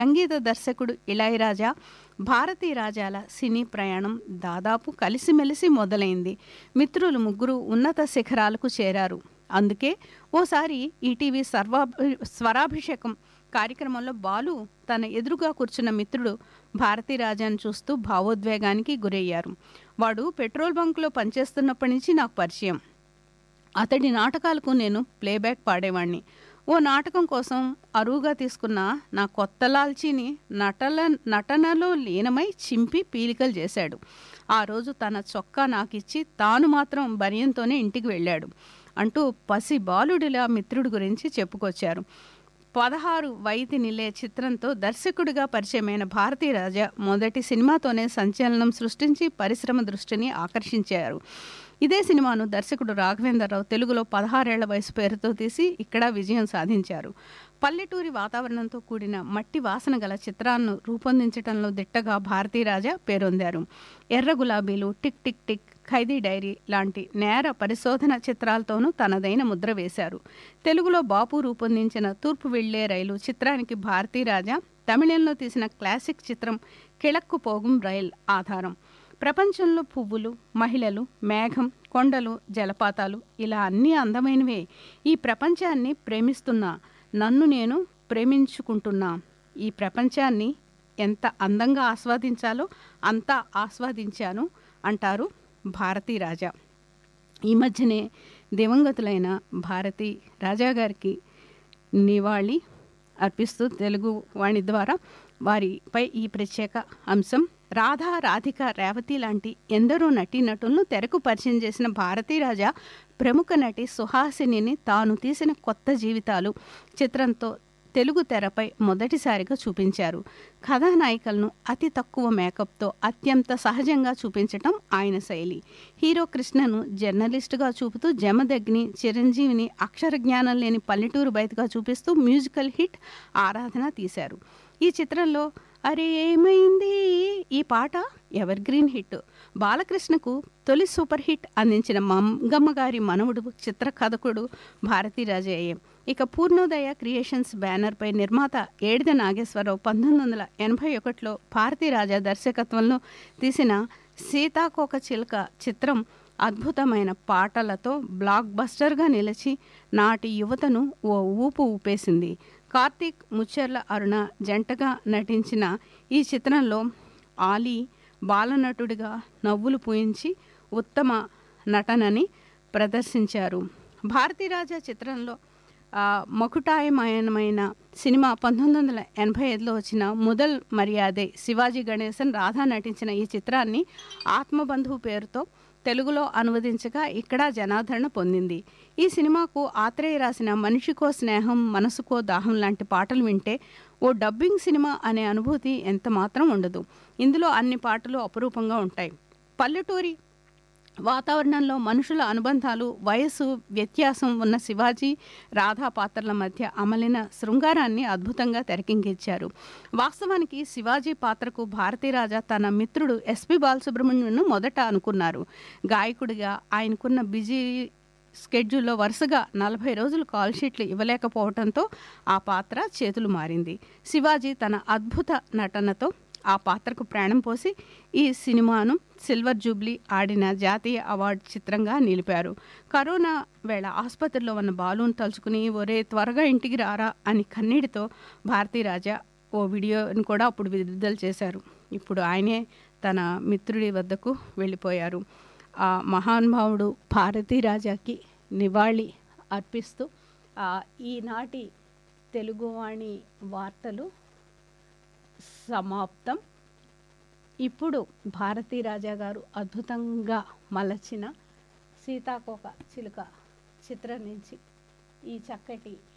సంగీత దర్శకుడు ఇళయరాజా భారతీ రాజాల సినీ ప్రయాణం దాదాపు కలిసిమెలిసి మొదలైంది మిత్రులు ముగ్గురు ఉన్నత శిఖరాలకు చేరారు అందుకే ఓసారి ఈటీవీ సర్వా స్వరాభిషేకం కార్యక్రమంలో బాలు తన ఎదురుగా కూర్చున్న మిత్రుడు భారతీ రాజాను చూస్తూ భావోద్వేగానికి గురయ్యారు వాడు పెట్రోల్ బంక్లో పనిచేస్తున్నప్పటి నుంచి నాకు పరిచయం అతడి నాటకాలకు నేను ప్లేబ్యాక్ పాడేవాణ్ణి ఓ నాటకం కోసం అరువుగా తీసుకున్న నా కొత్త లాల్చీని నటల నటనలో లీనమై చింపి పీలికలు చేశాడు ఆ రోజు తన చొక్కా నాకిచ్చి తాను మాత్రం బనియంతోనే ఇంటికి వెళ్ళాడు అంటూ పసి బాలుడిలా మిత్రుడి గురించి చెప్పుకొచ్చారు పదహారు వైతి నిలే చిత్రంతో దర్శకుడిగా పరిచయమైన భారతీ రాజా మొదటి సినిమాతోనే సంచలనం సృష్టించి పరిశ్రమ దృష్టిని ఆకర్షించారు ఇదే సినిమాను దర్శకుడు రాఘవేంద్రరావు తెలుగులో పదహారేళ్ల వయసు పేరుతో తీసి ఇక్కడ విజయం సాధించారు పల్లెటూరి వాతావరణంతో కూడిన మట్టి వాసన గల చిత్రాలను రూపొందించడంలో దిట్టగా భారతీ రాజా పేరొందారు ఎర్ర గులాబీలు టిక్ టిక్ టిక్ ఖైదీ డైరీ లాంటి నేర పరిశోధన చిత్రాలతోనూ తనదైన ముద్ర వేశారు తెలుగులో బాపు రూపొందించిన తూర్పు వెళ్లే రైలు చిత్రానికి భారతీ రాజా తమిళంలో తీసిన క్లాసిక్ చిత్రం కిళక్కు పోగుం రైల్ ఆధారం ప్రపంచంలో పువ్వులు మహిళలు మేఘం కొండలు జలపాతాలు ఇలా అన్నీ అందమైనవే ఈ ప్రపంచాన్ని ప్రేమిస్తున్నా నన్ను నేను ప్రేమించుకుంటున్నా ఈ ప్రపంచాన్ని ఎంత అందంగా ఆస్వాదించాలో అంతా ఆస్వాదించాను అంటారు భారతీ రాజా ఈ మధ్యనే దివంగతులైన భారతి రాజా గారికి నివాళి అర్పిస్తూ తెలుగు వాణి ద్వారా వారిపై ఈ ప్రత్యేక అంశం రాధా రాధిక రేవతి లాంటి ఎందరో నటీనటులను తెరకు పరిచయం చేసిన భారతీ రాజా ప్రముఖ నటి సుహాసినిని తాను తీసిన కొత్త జీవితాలు చిత్రంతో తెలుగు తెరపై మొదటిసారిగా చూపించారు కథానాయికలను అతి తక్కువ మేకప్తో అత్యంత సహజంగా చూపించటం ఆయన శైలి హీరో కృష్ణను జర్నలిస్టుగా చూపుతూ జమదగ్ని చిరంజీవిని అక్షర జ్ఞానం లేని పల్లెటూరు బయటగా చూపిస్తూ మ్యూజికల్ హిట్ ఆరాధన తీశారు ఈ చిత్రంలో అరే ఏమైంది ఈ పాట ఎవర్ గ్రీన్ హిట్ బాలకృష్ణకు తొలి సూపర్ హిట్ అందించిన మంగమ్మ గారి మనవుడు చిత్రకథకుడు భారతీరాజయ్య ఇక పూర్ణోదయ క్రియేషన్స్ బ్యానర్పై నిర్మాత ఏడిద నాగేశ్వరరావు పంతొమ్మిది వందల ఎనభై ఒకటిలో భారతీరాజా దర్శకత్వంలో తీసిన సీతాకోక చిలుక చిత్రం అద్భుతమైన పాటలతో బ్లాక్ బస్టర్గా నిలిచి నాటి యువతను ఓ ఊపు ఊపేసింది కార్తీక్ ముచ్చర్ల అరుణ జంటగా నటించిన ఈ చిత్రంలో ఆలీ బాలనటుడిగా నవ్వులు పూయించి ఉత్తమ నటనని ప్రదర్శించారు భారతీరాజా చిత్రంలో ఆ, మకుటాయమయమైన సినిమా పంతొమ్మిది వందల ఎనభై ఐదులో వచ్చిన ముదల్ మర్యాదే శివాజీ గణేశన్ రాధా నటించిన ఈ చిత్రాన్ని ఆత్మబంధువు పేరుతో తెలుగులో అనువదించగా ఇక్కడ జనాదరణ పొందింది ఈ సినిమాకు ఆత్రేయ రాసిన మనిషికో స్నేహం మనసుకో దాహం లాంటి పాటలు వింటే ఓ డబ్బింగ్ సినిమా అనే అనుభూతి ఎంత మాత్రం ఉండదు ఇందులో అన్ని పాటలు అపురూపంగా ఉంటాయి పల్లెటూరి వాతావరణంలో మనుషుల అనుబంధాలు వయసు వ్యత్యాసం ఉన్న శివాజీ రాధా పాత్రల మధ్య అమలిన శృంగారాన్ని అద్భుతంగా తెరకెక్కించారు వాస్తవానికి శివాజీ పాత్రకు భారతీరాజా తన మిత్రుడు ఎస్పి బాలసుబ్రహ్మణ్యంను మొదట అనుకున్నారు గాయకుడిగా ఆయనకున్న బిజీ స్కెడ్యూల్లో వరుసగా నలభై రోజులు కాల్ షీట్లు ఇవ్వలేకపోవడంతో ఆ పాత్ర చేతులు మారింది శివాజీ తన అద్భుత నటనతో ఆ పాత్రకు ప్రాణం పోసి ఈ సినిమాను సిల్వర్ జూబ్లీ ఆడిన జాతీయ అవార్డు చిత్రంగా నిలిపారు కరోనా వేళ ఆసుపత్రిలో ఉన్న బాలును తలుచుకుని ఒరే త్వరగా ఇంటికి రారా అని కన్నీటితో భారతీరాజా ఓ వీడియోని కూడా అప్పుడు విడుదల చేశారు ఇప్పుడు ఆయనే తన మిత్రుడి వద్దకు వెళ్ళిపోయారు ఆ మహానుభావుడు భారతీ రాజాకి నివాళి అర్పిస్తూ ఆ, ఈనాటి తెలుగువాణి వార్తలు సమాప్తం ఇప్పుడు భారతీ రాజా గారు అద్భుతంగా మలచిన సీతాకోక చిలుక చిత్రం నుంచి ఈ చక్కటి